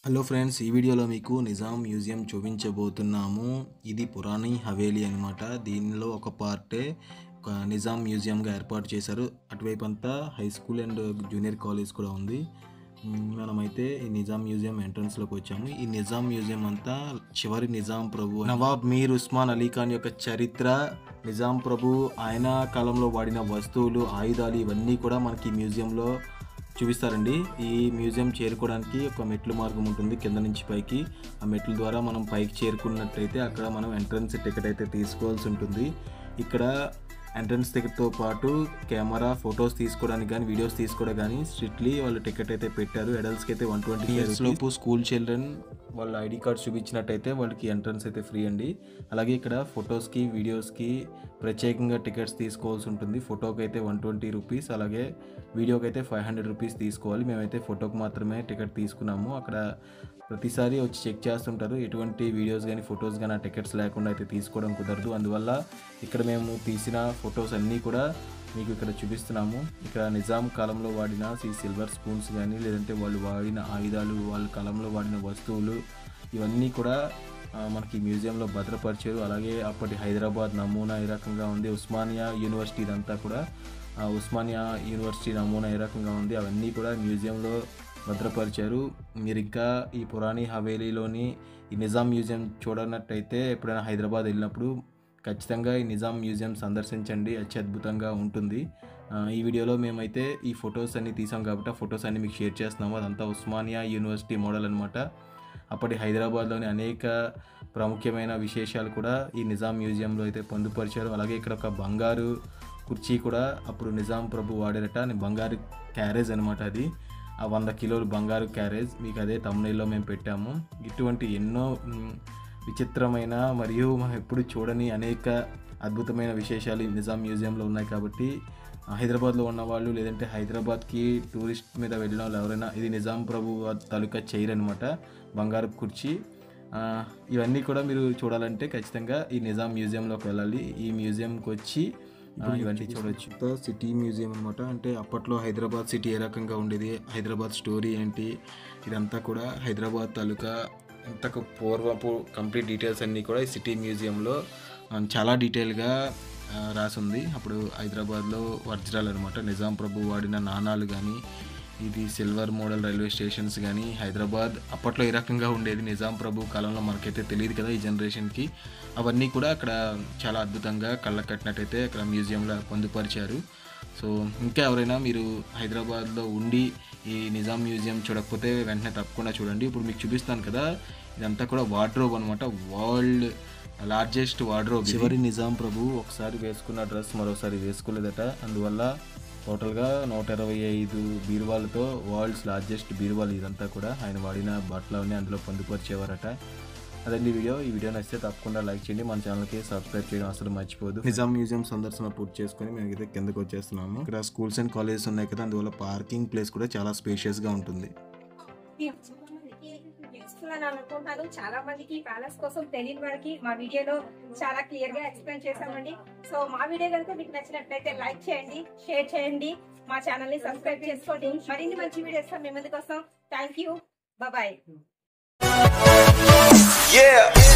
Hello friends ఈ వీడియోలో మీకు నిజాం మ్యూజియం చూపించబోతున్నాము ఇది పురాణి హవేలీ అనమాట దీనిలో ఒక పార్టే ఒక నిజాం మ్యూజియంగా ఏర్పాటు చేశారు అటువైపు అంతా high school and junior college కూడా ఉంది మ్, మనమైతే ఈ నిజాం మ్యూజియం ఎంట్రన్స్లోకి వచ్చాము ఈ నిజాం మ్యూజియం అంతా చివరి నిజాం ప్రభు నవాబ్ మీర్ ఉస్మాన్ అలీ ఖాన్ యొక్క చరిత్ర నిజాం ప్రభు ఆయన కాలంలో వాడిన వస్తువులు ఆయుధాలు ఇవన్నీ కూడా మనకి ఈ మ్యూజియంలో చూపిస్తారండి ఈ మ్యూజియం చేరుకోవడానికి ఒక మెట్లు మార్గం ఉంటుంది కింద నుంచి పైకి ఆ మెట్ల ద్వారా మనం పైకి చేరుకున్నట్టయితే అక్కడ మనం ఎంట్రన్స్ టికెట్ అయితే తీసుకోవాల్సి ఉంటుంది ఇక్కడ ఎంట్రన్స్ టికెట్తో పాటు కెమెరా ఫొటోస్ తీసుకోవడానికి కానీ వీడియోస్ తీసుకోవడం కానీ స్ట్రిక్ట్లీ వాళ్ళు టికెట్ అయితే పెట్టారు అడల్ట్స్కి అయితే వన్ ట్వంటీ ఇయర్స్ లోపు స్కూల్ చిల్డ్రన్ వాళ్ళ ఐడి కార్డ్ చూపించినట్టయితే వాళ్ళకి ఎంట్రన్స్ అయితే ఫ్రీ అండి అలాగే ఇక్కడ ఫొటోస్కి వీడియోస్కి ప్రత్యేకంగా టికెట్స్ తీసుకోవాల్సి ఉంటుంది ఫోటోకి అయితే వన్ ట్వంటీ రూపీస్ అలాగే వీడియోకి అయితే ఫైవ్ హండ్రెడ్ రూపీస్ తీసుకోవాలి మేమైతే ఫోటోకి మాత్రమే టికెట్ తీసుకున్నాము అక్కడ ప్రతిసారి వచ్చి చెక్ చేస్తుంటారు ఎటువంటి వీడియోస్ కానీ ఫొటోస్ కానీ ఆ టికెట్స్ లేకుండా అయితే తీసుకోవడం కుదరదు అందువల్ల ఇక్కడ మేము తీసిన ఫొటోస్ అన్నీ కూడా మీకు ఇక్కడ చూపిస్తున్నాము ఇక్కడ నిజాం కాలంలో వాడిన ఈ సిల్వర్ స్పూన్స్ కానీ లేదంటే వాళ్ళు వాడిన ఆయుధాలు వాళ్ళ కాలంలో వాడిన వస్తువులు ఇవన్నీ కూడా ఆ, మనకి మ్యూజియంలో భద్రపరిచారు అలాగే అప్పటి హైదరాబాద్ నమూనా ఏ రకంగా ఉంది ఉస్మానియా యూనివర్సిటీ ఇదంతా కూడా ఆ ఉస్మానియా యూనివర్సిటీ నమూనా ఏ రకంగా ఉంది అవన్నీ కూడా మ్యూజియంలో భద్రపరిచారు మీరు ఇంకా ఈ పురాణి హవేలీలోని ఈ నిజాం మ్యూజియం చూడనట్టయితే ఎప్పుడైనా హైదరాబాద్ వెళ్ళినప్పుడు ఖచ్చితంగా ఈ నిజాం మ్యూజియం సందర్శించండి అత్యద్భుతంగా ఉంటుంది ఆ, ఈ వీడియోలో మేమైతే ఈ ఫొటోస్ అన్ని తీసాం కాబట్టి ఆ ఫొటోస్ అన్ని మీకు షేర్ చేస్తున్నాము అదంతా ఉస్మానియా యూనివర్సిటీ మోడల్ అనమాట అప్పటి హైదరాబాద్లోని అనేక ప్రాముఖ్యమైన విశేషాలు కూడా ఈ నిజాం మ్యూజియంలో అయితే పొందుపరిచారు అలాగే ఇక్కడ ఒక బంగారు కుర్చీ కూడా అప్పుడు నిజాం ప్రభు వాడారట అని బంగారు క్యారేజ్ అనమాట అది ఆ వంద కిలోలు బంగారు క్యారేజ్ మీకు అదే తమిళలో మేము పెట్టాము ఇటువంటి ఎన్నో మ్, విచిత్రమైన మరియు మనం ఎప్పుడు చూడని అనేక అద్భుతమైన విశేషాలు ఈ నిజాం మ్యూజియంలో ఉన్నాయి కాబట్టి హైదరాబాద్లో ఉన్న వాళ్ళు లేదంటే హైదరాబాద్కి టూరిస్ట్ మీద వెళ్ళిన వాళ్ళు ఎవరైనా ఇది నిజాం ప్రభు తాలూకా చైర్ అనమాట బంగారు కుర్చీ ఆ, ఇవన్నీ కూడా మీరు చూడాలంటే ఖచ్చితంగా ఈ నిజాం మ్యూజియంలోకి వెళ్ళాలి ఈ మ్యూజియంకి వచ్చి ఆ, ఇవన్నీ చూడొచ్చు సిటీ మ్యూజియం అనమాట అంటే అప్పట్లో హైదరాబాద్ సిటీ ఏ రకంగా ఉండేది హైదరాబాద్ స్టోరీ ఏంటి ఇదంతా కూడా హైదరాబాద్ తాలూకా అంతకు పూర్వపు కంప్లీట్ డీటెయిల్స్ అన్నీ కూడా ఈ సిటీ మ్యూజియంలో ఆ, చాలా డీటెయిల్గా ఆ, రాసుంది అప్పుడు హైదరాబాద్లో వజ్రాలు అనమాట నిజాం ప్రభు వాడిన నాణాలు కానీ ఇది సిల్వర్ మోడల్ రైల్వే స్టేషన్స్ కానీ హైదరాబాద్ అప్పట్లో ఏ రకంగా ఉండేది నిజాం ప్రభు కాలంలో మనకైతే తెలియదు కదా ఈ జనరేషన్కి అవన్నీ కూడా అక్కడ చాలా అద్భుతంగా కళ్ళ కట్టినట్టయితే అక్కడ మ్యూజియంలో పొందుపరిచారు సో ఇంకా ఎవరైనా మీరు హైదరాబాద్లో ఉండి ఈ నిజాం మ్యూజియం చూడకపోతే వెంటనే తప్పకుండా చూడండి ఇప్పుడు మీకు చూపిస్తాను కదా ఇదంతా కూడా వార్డ్రోబ్ అనమాట వరల్డ్ లార్జెస్ట్ వార్డ్రోబ్ చివరి నిజాం ప్రభు ఒకసారి వేసుకున్న డ్రెస్ మరోసారి వేసుకోలేదట అందువల్ల టోటల్గా నూట ఇరవై ఐదు బీరువాలతో వరల్డ్స్ లార్జెస్ట్ బీరువాలు ఇదంతా కూడా ఆయన వాడిన బట్టలన్నీ అందులో పొందుపరిచేవారట అదండి వీడియో ఈ వీడియో నచ్చితే తప్పకుండా లైక్ చేయండి మన ఛానల్కి సబ్స్క్రైబ్ చేయడం అసలు మర్చిపోదు నిజాం మ్యూజియం సందర్శన పూర్తి చేసుకొని మేము అయితే కిందకు వచ్చేస్తున్నాము ఇక్కడ స్కూల్స్ అండ్ కాలేజెస్ ఉన్నాయి కదా అందువల్ల పార్కింగ్ ప్లేస్ కూడా చాలా స్పేషియస్గా ఉంటుంది యూస్ఫుల్ అని అనుకుంటున్నాను చాలా మందికి ప్యాలెస్ కోసం తెలియని వారికి మా వీడియోలో చాలా క్లియర్ గా ఎక్స్ప్లెయిన్ చేశామండి సో మా వీడియో కనుక మీకు నచ్చినట్లయితే లైక్ చేయండి షేర్ చేయండి మా ఛానల్ ని సబ్స్క్రైబ్ చేసుకోండి మరిన్ని మంచి వీడియోస్ మీ ముందుకు వస్తాం థ్యాంక్ యూ బాయ్ Yeah.